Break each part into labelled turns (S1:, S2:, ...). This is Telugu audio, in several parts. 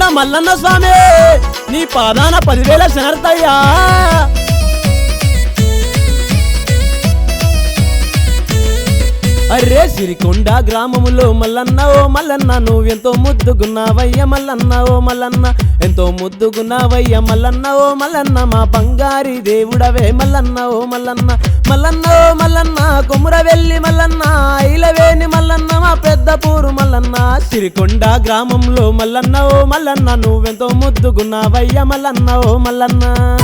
S1: మల్లన్న స్వామి నీ పాదాన పదివేల శనర్తయ్యా అరే సిరికొండ గ్రామములో మల్లన్న ఓ మల్లన్న నువ్వెంతో ముద్దుగున్నావయ్య మల్లన్న ఓ మల్లన్న ఎంతో ముద్దుగున్నావయ్య మల్లన్న ఓ మల్లన్న మా బంగారి దేవుడవే మల్లన్న ఓ మల్లన్న మల్లన్న ఓ మల్లన్న కొముర వెళ్ళి మల్లన్న ఐలవేని మల్లన్న మా పెద్ద పూరు మల్లన్న సిరికొండ గ్రామంలో మల్లన్న ఓ మల్లన్న నువ్వెంతో ముద్దుగున్నావయ్య మల్లన్న ఓ మల్లన్న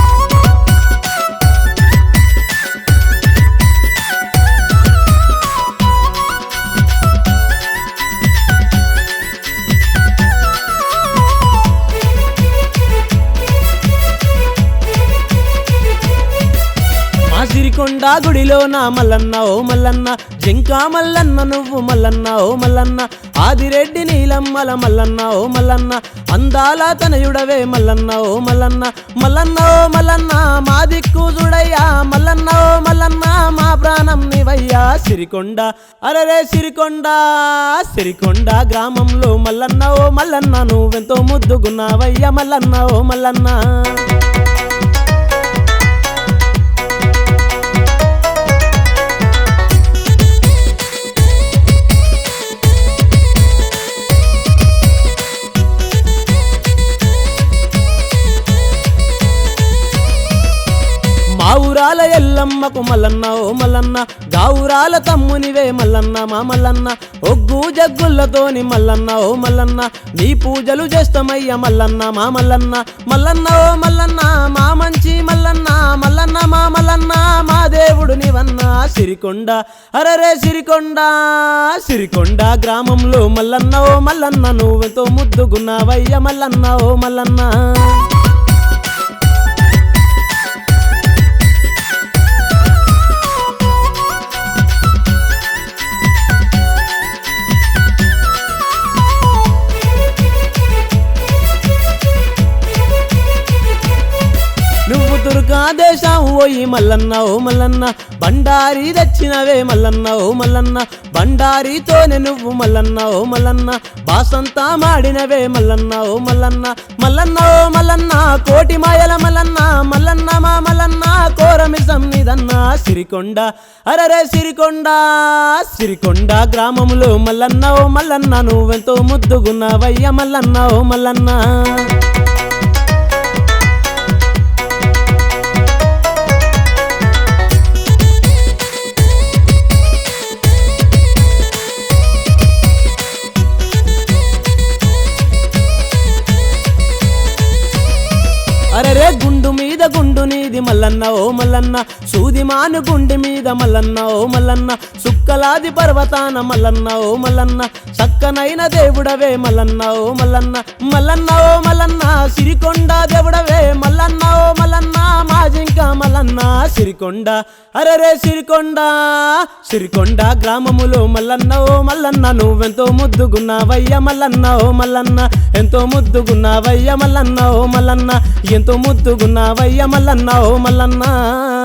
S1: మా సిరికొండ గుడిలో నా మల్లన్న ఓ మల్లన్న జింకా మల్లన్న నువ్వు మల్లన్న ఓ మల్లన్న ఆదిరెడ్డి నీలమ్మల మల్లన్న ఓ మల్లన్న అందాల తనయుడవే మల్లన్న ఓ మల్లన్న మల్లన్న ఓ మల్లన్న మా దిక్కు చూడయ్యా మల్లన్న ఓ మల్లన్న మా ప్రాణం నీవయ్యా సిరికొండ అరరే సిరికొండ సిరికొండ గ్రామంలో మల్లన్న ఓ మల్లన్న నువ్వెంతో ముద్దుగున్నావయ్యా మల్లన్న ఓ మల్లన్న మా ఊరాల ఎల్లమ్మకు మల్లన్న ఓ మల్లన్న గావురాల తమ్మునివే మల్లన్న మా మల్లన్న ఒగ్గు జగ్గులతోని మల్లన్న ఓ మల్లన్న నీ పూజలు చేస్తామయ్య మల్లన్న మా మల్లన్న మల్లన్న ఓ మల్లన్న మా మంచి మల్లన్న మల్లన్న మా మల్లన్న మా దేవుడు నీవన్న సిరికొండ అరరే సిరికొండ సిరికొండ గ్రామంలో మల్లన్న ఓ మల్లన్న నువ్వెంతో ముద్దుగున్నావయ్య మల్లన్న ఓ మల్లన్న నువ్వు దుర్గా దేశం పోయి మల్లన్న ఓ మల్లన్న బండారి తెచ్చినవే మల్లన్న ఓ మల్లన్న బండారితోనే నువ్వు మల్లన్న ఓ మల్లన్న బాసంతా మాడినవే మల్లన్న ఓ మల్లన్న మల్లన్న ఓ మల్లన్న కోటి మాయల మల్లన్న మల్లన్న మా మల్లన్న కోరమిసం నిదన్న సిరికొండ అరరే సిరికొండ సిరికొండ గ్రామములో మల్లన్న ఓ మల్లన్న నువ్వెంతో ముద్దుగున్నావయ్య మల్లన్న ఓ మల్లన్న అరరే గుండు మీద గుండు నీది మల్లన్న ఓ మల్లన్న సూది మాను గుండి మీద మల్లన్న ఓ మల్లన్న సుక్కలాది పర్వతాన మల్లన్న ఓ మల్లన్న చక్కనైన దేవుడవే మల్లన్న ఓ మల్లన్న మల్లన్న ఓ మల్లన్న సిరికొండ దేవుడవే మల్లన్న ఓ మల్లన్న మాజింక మల్లన్న సిరికొండ అరరే సిరికొండ సిరికొండ గ్రామములో మల్లన్న ఓ మల్లన్న నువ్వెంతో ముద్దుగున్నావయ్య మల్లన్న ఓ మల్లన్న ఎంతో ముద్దుగున్నావయ్య మల్లన్న ఓ మల్లన్న ఎంతో ముద్దుగున్నావయ్య మల్లన్న ఓ మల్లన్న